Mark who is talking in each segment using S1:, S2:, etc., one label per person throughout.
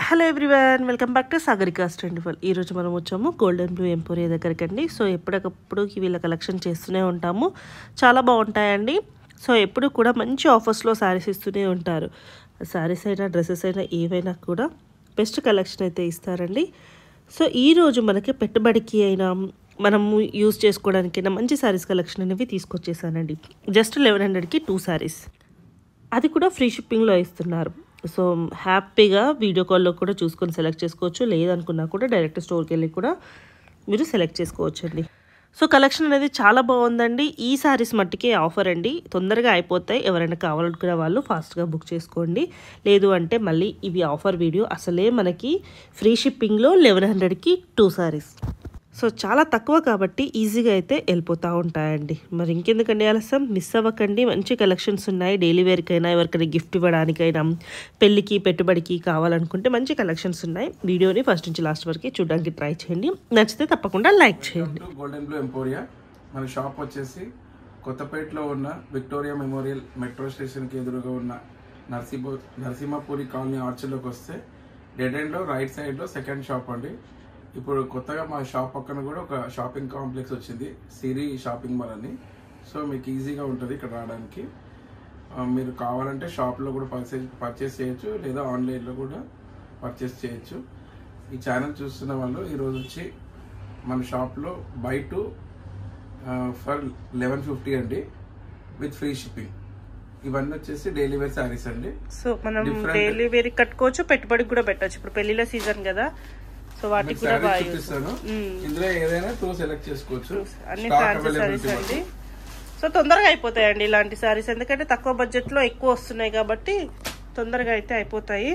S1: Hello everyone welcome back to Sagarika's twenty four ఈరోజు మనం వచ్చాము గోల్డెన్ బ్లూ ఎంపోరియా దగ్గరికి అండి సో ఎప్పటికప్పుడు వీళ్ళ కలెక్షన్ చేస్తూనే ఉంటాము చాలా బాగుంటాయండి సో ఎప్పుడు కూడా మంచి ఆఫర్స్లో శారీస్ ఇస్తూనే ఉంటారు శారీస్ అయినా డ్రెస్సెస్ అయినా ఏవైనా కూడా బెస్ట్ కలెక్షన్ అయితే ఇస్తారండి సో ఈరోజు మనకి పెట్టుబడికి అయినా మనము యూజ్ చేసుకోవడానికైనా మంచి శారీస్ కలెక్షన్ అనేవి తీసుకొచ్చేసానండి జస్ట్ లెవెన్ హండ్రెడ్కి టూ శారీస్ అది కూడా ఫ్రీ షిప్పింగ్లో ఇస్తున్నారు సో హ్యాపీగా వీడియో కాల్లో కూడా చూసుకొని సెలెక్ట్ చేసుకోవచ్చు లేదనుకున్నా కూడా డైరెక్ట్ స్టోర్కి వెళ్ళి కూడా మీరు సెలెక్ట్ చేసుకోవచ్చు అండి సో కలెక్షన్ అనేది చాలా బాగుందండి ఈ శారీస్ మట్టికే ఆఫర్ అండి తొందరగా అయిపోతాయి ఎవరైనా కావాలనుకునే వాళ్ళు ఫాస్ట్గా బుక్ చేసుకోండి లేదు అంటే మళ్ళీ ఇవి ఆఫర్ వీడియో అసలే మనకి ఫ్రీ షిప్పింగ్లో లెవెన్ హండ్రెడ్కి టూ శారీస్ సో చాలా తక్కువ కాబట్టి ఈజీగా అయితే వెళ్ళిపోతూ ఉంటాయండి మరి ఇంకెందుకండి ఆలస్యం మిస్ అవ్వకండి మంచి కలెక్షన్స్ ఉన్నాయి డైలీ వేర్కైనా ఎవరికైనా గిఫ్ట్ ఇవ్వడానికైనా పెళ్ళికి పెట్టుబడికి కావాలనుకుంటే మంచి కలెక్షన్స్ ఉన్నాయి వీడియోని ఫస్ట్ నుంచి లాస్ట్ వరకు చూడడానికి ట్రై చేయండి నచ్చితే తప్పకుండా లైక్ చేయండి
S2: టు గోల్డెన్ బ్లూ ఎంపోరియా మన షాప్ వచ్చేసి కొత్తపేటలో ఉన్న విక్టోరియా మెమోరియల్ మెట్రో స్టేషన్కి ఎదురుగా ఉన్న నరసింహ నరసింహపురి కాలనీ ఆర్చర్లోకి వస్తే డెడ్ ఎండ్లో రైట్ సైడ్లో సెకండ్ షాప్ అండి ఇప్పుడు కొత్తగా మా షాప్ పక్కన కూడా ఒక షాపింగ్ కాంప్లెక్స్ వచ్చింది సిరి షాపింగ్ మాల్ అని సో మీకు ఈజీగా ఉంటుంది ఇక్కడ రావడానికి ఆ, మీరు కావాలంటే షాప్లో కూడా పర్చేస్ పర్చేస్ చేయొచ్చు లేదా ఆన్లైన్లో కూడా పర్చేస్ చేయొచ్చు ఈ ఛానల్ చూస్తున్న వాళ్ళు ఈరోజు వచ్చి మన షాప్లో buy two for eleven fifty అండి విత్ ఫ్రీ షిప్పింగ్ ఇవన్నీ వచ్చేసి డైలీ వేర్ శారీస్ అండి
S1: సో మనం
S2: Different-
S1: డైలీ వేర్ కట్టుకోవచ్చు పెట్టుబడికి కూడా పెట్టచ్చు ఇప్పుడు పెళ్లిళ్ళ సీజన్ కదా సో వాటికి
S2: మీకు
S1: కూడా
S2: శారీస్
S1: బాగా use.
S2: చూపిస్తాను
S1: మ్మ్.
S2: ఇందులో ఏదైనా టూ సెలెక్ట్ చేసుకోవచ్చు
S1: అన్ని
S2: Stock
S1: ఫ్యాన్సీ
S2: availability
S1: సారీస్ అండి
S2: బట్టి.
S1: సో తొందరగా అయిపోతాయండి ఇలాంటి సారీస్ ఎందుకంటే తక్కువ బడ్జెట్ లో ఎక్కువ వస్తున్నాయి కాబట్టి తొందరగా అయితే అయిపోతాయి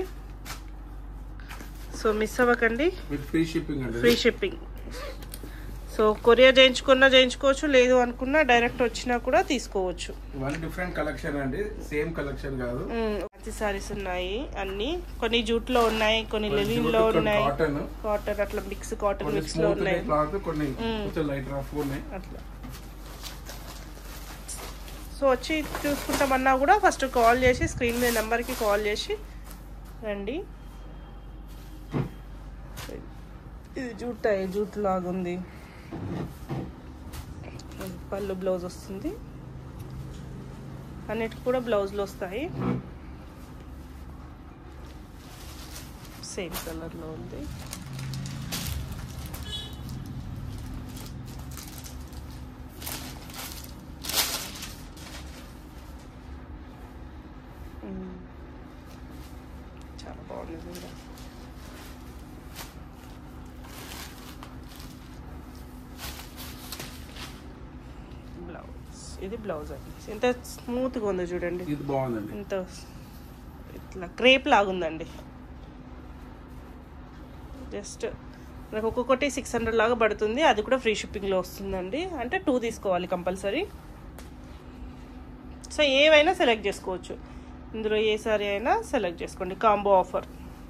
S1: సో మిస్ అవ్వకండి
S2: విత్ ఫ్రీ షిప్పింగ్ అండి
S1: ఫ్రీ షిప్పింగ్ సో కొరియర్ చేయించుకున్నా చేయించుకోవచ్చు లేదు అనుకున్నా డైరెక్ట్ వచ్చినా కూడా తీసుకోవచ్చు
S2: వన్ డిఫరెంట్ కలెక్షన్ అండి సేమ్ కలెక్షన్ కాదు
S1: ఫ్యాన్సీ సారీస్ ఉన్నాయి అన్ని కొన్ని జూట్ లో ఉన్నాయి కొన్ని లెలిన్ లో ఉన్నాయి
S2: కాటన్
S1: కాటన్ అట్లా మిక్స్ కాటన్
S2: కొన్ని
S1: మిక్స్ లో
S2: స్మూత్
S1: ఉన్నాయి
S2: క్లాత్ కొన్ని కొంచెం లైట్ రఫ్ ఉన్నాయి
S1: అట్లా సో వచ్చి చూసుకుంటామన్నా కూడా ఫస్ట్ కాల్ చేసి స్క్రీన్ మీద నెంబర్కి కాల్ చేసి రండి ఇది జూట్ టై జూట్ లాగా ఉంది ఇది పళ్ళు బ్లౌజ్ వస్తుంది అన్నిటికి కూడా బ్లౌజులు వస్తాయి సేమ్ కలర్లో ఉంది మ్మ్. చాలా బాగుంది ఇది కూడా బ్లౌజ్ ఇది బ్లౌజ్ అండి ఎంత స్మూత్గా ఉందో చూడండి
S2: ఇది బాగుందండి
S1: ఇంత ఇట్లా క్రేప్ లాగుందండి జస్ట్ మనకు ఒక్కొక్కటి సిక్స్ హండ్రెడ్ లాగా పడుతుంది అది కూడా ఫ్రీ షిప్పింగ్లో వస్తుందండి అంటే టూ తీసుకోవాలి కంపల్సరీ సో ఏవైనా సెలెక్ట్ చేసుకోవచ్చు ఇందులో ఏ సారీ అయినా సెలెక్ట్ చేసుకోండి కాంబో ఆఫర్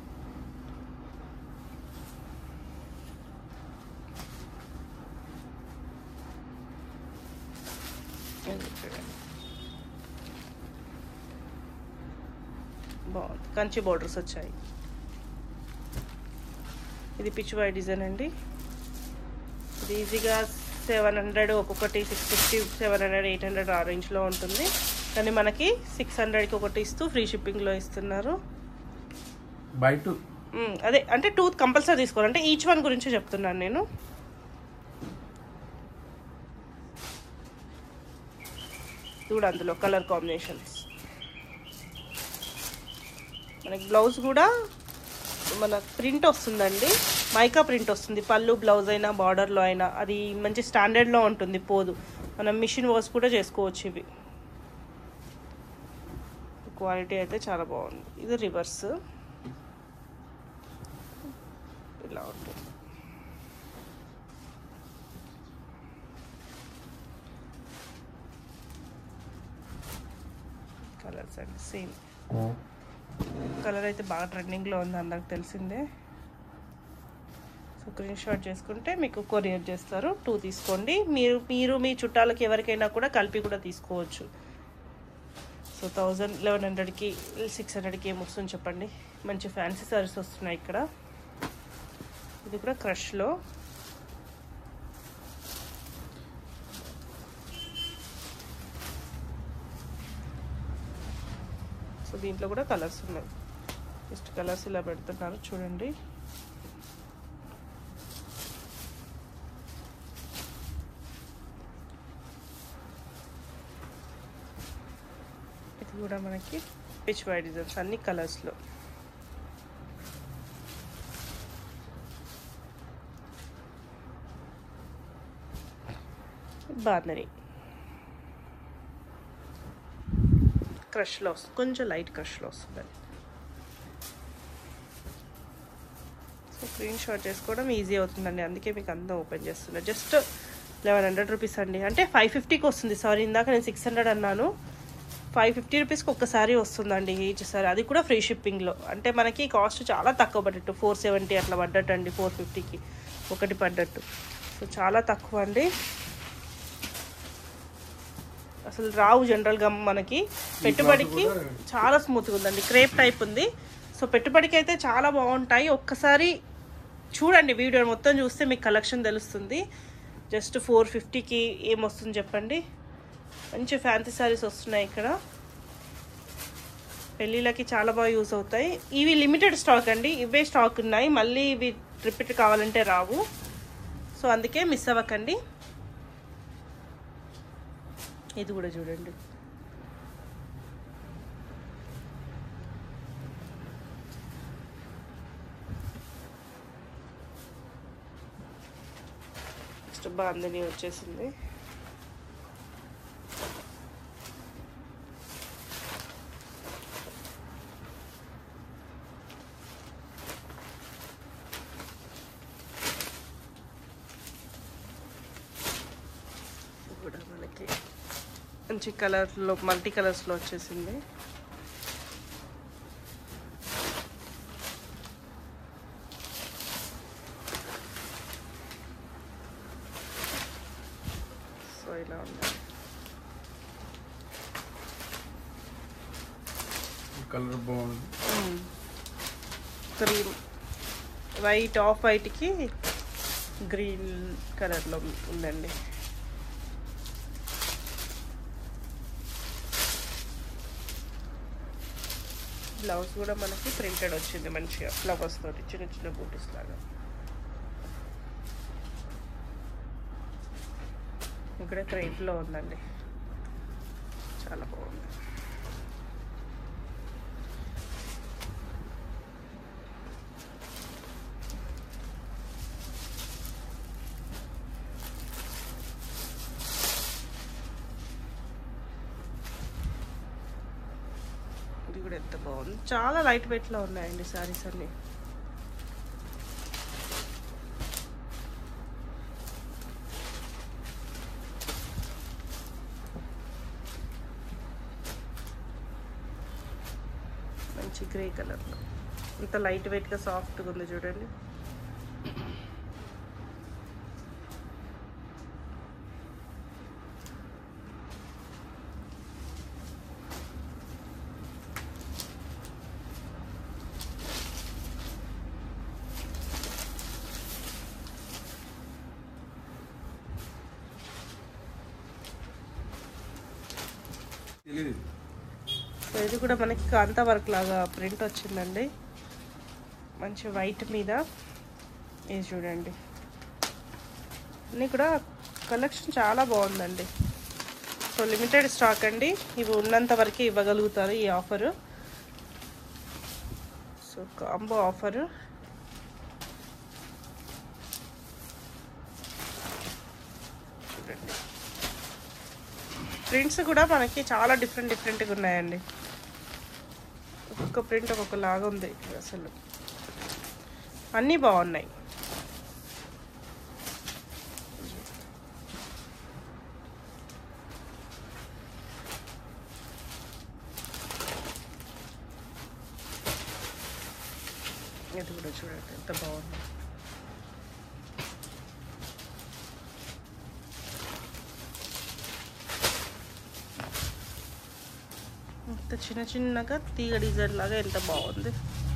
S1: బాగుంది కంచి బోర్డర్స్ వచ్చాయి ఇది పిచ్ వై డిజైన్ అండి ఇది ఈజీగా సెవెన్ హండ్రెడ్ ఒక్కొక్కటి six fifty seven hundred eight hundred ఆ రేంజ్లో ఉంటుంది కానీ మనకి సిక్స్ హండ్రెడ్కి ఒకటి ఇస్తూ ఫ్రీ షిప్పింగ్లో ఇస్తున్నారు
S2: బై టు
S1: మ్మ్, అదే అంటే టూ కంపల్సరీ తీసుకోవాలి అంటే ఈచ్ వన్ గురించి చెప్తున్నాను నేను చూడు అందులో కలర్ కాంబినేషన్స్ మనకి బ్లౌజ్ కూడా మన ప్రింట్ వస్తుందండి మైకా ప్రింట్ వస్తుంది పళ్ళు బ్లౌజ్ అయినా బార్డర్లో అయినా అది మంచి స్టాండర్డ్లో ఉంటుంది పోదు మనం మిషన్ వర్క్స్ కూడా చేసుకోవచ్చు ఇవి క్వాలిటీ అయితే చాలా బాగుంది ఇది రివర్స్ ఇలా ఉంటుంది కలర్స్ అండి సేమ్ కలర్ అయితే బాగా ట్రెండింగ్లో ఉంది అందరికి తెలిసిందే సో స్క్రీన్ షాట్ చేసుకుంటే మీకు కొరియర్ చేస్తారు టూ తీసుకోండి మీరు మీరు మీ చుట్టాలకి ఎవరికైనా కూడా కలిపి కూడా తీసుకోవచ్చు సో థౌజండ్ లెవెన్ హండ్రెడ్కి సిక్స్ హండ్రెడ్కి ఏం వస్తుంది చెప్పండి మంచి ఫ్యాన్సీ సారీస్ వస్తున్నాయి ఇక్కడ ఇది కూడా క్రష్లో సో దీంట్లో కూడా కలర్స్ ఉన్నాయి జస్ట్ కలర్స్ ఇలా పెడుతున్నారు చూడండి ఇది కూడా మనకి పిచ్ వై డిజైన్స్ అన్ని కలర్స్లో బాందని క్రష్లో వస్తుంది కొంచెం లైట్ క్రష్లో వస్తుంది సో స్క్రీన్ షాట్ చేసుకోవడం ఈజీ అవుతుందండి అందుకే మీకు అంతా ఓపెన్ చేస్తున్నా జస్ట్ లెవెన్ హండ్రెడ్ రూపీస్ అండి అంటే ఫైవ్ ఫిఫ్టీకి వస్తుంది సారీ ఇందాక నేను సిక్స్ హండ్రెడ్ అన్నాను ఫైవ్ ఫిఫ్టీ రూపీస్కి ఒక్కసారి వస్తుందండి ఈచ్ సారీ అది కూడా ఫ్రీ షిప్పింగ్లో అంటే మనకి కాస్ట్ చాలా తక్కువ పడ్డట్టు ఫోర్ సెవెంటీ అట్లా పడ్డట్టు అండి ఫోర్ ఫిఫ్టీకి ఒకటి పడ్డట్టు సో చాలా తక్కువ అండి అసలు రావు జనరల్గా మనకి పెట్టుబడికి చాలా స్మూత్గా ఉందండి క్రేప్ టైప్ ఉంది సో పెట్టుబడికి అయితే చాలా బాగుంటాయి ఒక్కసారి చూడండి వీడియో మొత్తం చూస్తే మీకు కలెక్షన్ తెలుస్తుంది జస్ట్ ఫోర్ ఫిఫ్టీకి ఏమొస్తుంది చెప్పండి మంచి ఫ్యాన్సీ శారీస్ వస్తున్నాయి ఇక్కడ పెళ్ళిళ్ళకి చాలా బాగా యూస్ అవుతాయి ఇవి లిమిటెడ్ స్టాక్ అండి ఇవే స్టాక్ ఉన్నాయి మళ్ళీ ఇవి రిపీట్ కావాలంటే రావు సో అందుకే మిస్ అవ్వకండి ఇది కూడా చూడండి నెక్స్ట్ బాందని వచ్చేసింది ఇది కూడా మనకి మంచి కలర్లో మల్టీ కలర్స్లో వచ్చేసింది సో ఇలా ఉంది
S2: కలర్ బాగుంది
S1: క్రీమ్ వైట్ ఆఫ్ వైట్కి గ్రీన్ కలర్లో ఉందండి బ్లౌజ్ కూడా మనకి ప్రింటెడ్ వచ్చింది మంచిగా ఫ్లవర్స్ తోటి చిన్న చిన్న బూటీస్ లాగా ఇక్కడ క్రేప్లో ఉందండి చాలా బాగుంది ఇది కూడా ఎంత బాగుంది చాలా లైట్ వెయిట్లో ఉన్నాయండి శారీస్ అన్ని మంచి గ్రే కలర్లో ఇంత లైట్ వెయిట్గా సాఫ్ట్గా ఉంది చూడండి
S2: తెలియదు
S1: సో ఇది కూడా మనకి కాంతా వర్క్ లాగా ప్రింట్ వచ్చిందండి మంచి వైట్ మీద ఇది చూడండి అన్నీ కూడా కలెక్షన్ చాలా బాగుందండి సో లిమిటెడ్ స్టాక్ అండి ఇవి ఉన్నంత వరకు ఇవ్వగలుగుతారు ఈ ఆఫరు సో కాంబో ఆఫరు చూడండి ప్రింట్స్ కూడా మనకి చాలా డిఫరెంట్ డిఫరెంట్గా ఉన్నాయండి ఒక్కొక్క ప్రింట్ ఒక్కొక్క లాగా ఉంది అసలు అన్నీ బాగున్నాయి ఇది కూడా చూడండి ఎంత బాగుంది చిన్న చిన్నగా తీగ డిజైన్ లాగా ఎంత బాగుంది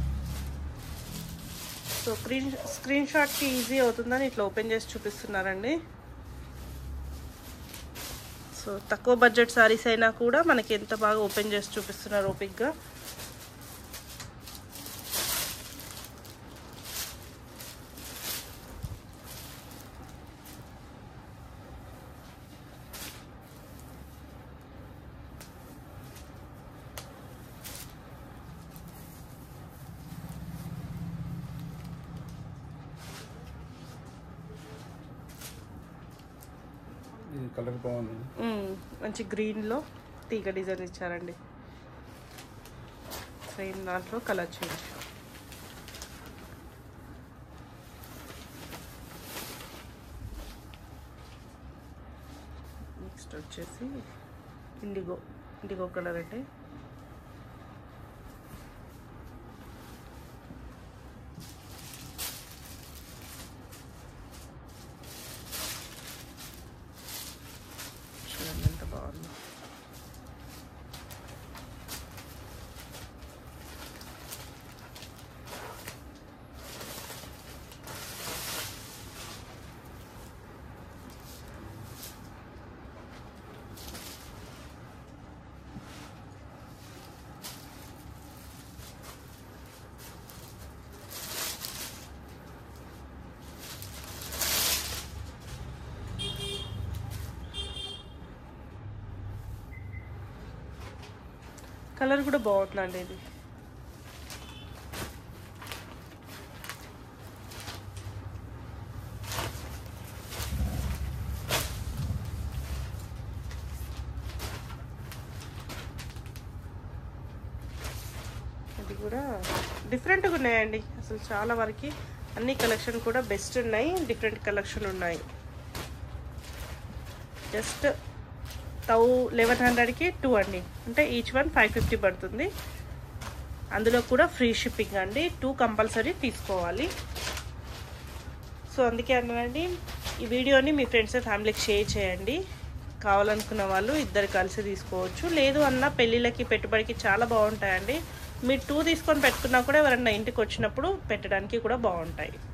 S1: సో స్క్రీన్ స్క్రీన్ షాట్కి ఈజీ అవుతుందని ఇట్లా ఓపెన్ చేసి చూపిస్తున్నారండి సో తక్కువ బడ్జెట్ సారీస్ అయినా కూడా మనకి ఎంత బాగా ఓపెన్ చేసి చూపిస్తున్నారు ఓపిక్గా
S2: ఇది కలర్ బాగుంది
S1: మ్మ్. మంచి గ్రీన్లో తీగ డిజైన్ ఇచ్చారండి సేమ్ దాంట్లో కలర్ చేంజ్ నెక్స్ట్ వచ్చేసి ఇండిగో ఇండిగో కలర్ అంటే చూడండి ఎంత బాగుందో కలర్ కూడా బాగుందండి ఇది ఇది కూడా డిఫరెంట్గా ఉన్నాయండి అసలు చాలా వరకు అన్ని కలెక్షన్ కూడా బెస్ట్ ఉన్నాయి డిఫరెంట్ కలెక్షన్ ఉన్నాయి జస్ట్ టౌ లెవెన్ హండ్రెడ్కి టూ అండి అంటే ఈచ్ వన్ ఫైవ్ ఫిఫ్టీ పడుతుంది అందులో కూడా ఫ్రీ షిప్పింగ్ అండి టూ కంపల్సరీ తీసుకోవాలి సో అందుకే అన్నానండి ఈ వీడియోని మీ ఫ్రెండ్స్ ఫ్యామిలీకి షేర్ చేయండి కావాలనుకున్న వాళ్ళు ఇద్దరు కలిసి తీసుకోవచ్చు లేదు అన్న పెళ్ళిళ్ళకి పెట్టుబడికి చాలా బాగుంటాయండి మీరు టూ తీసుకొని పెట్టుకున్నా కూడా ఎవరన్నా ఇంటికి వచ్చినప్పుడు పెట్టడానికి కూడా బాగుంటాయి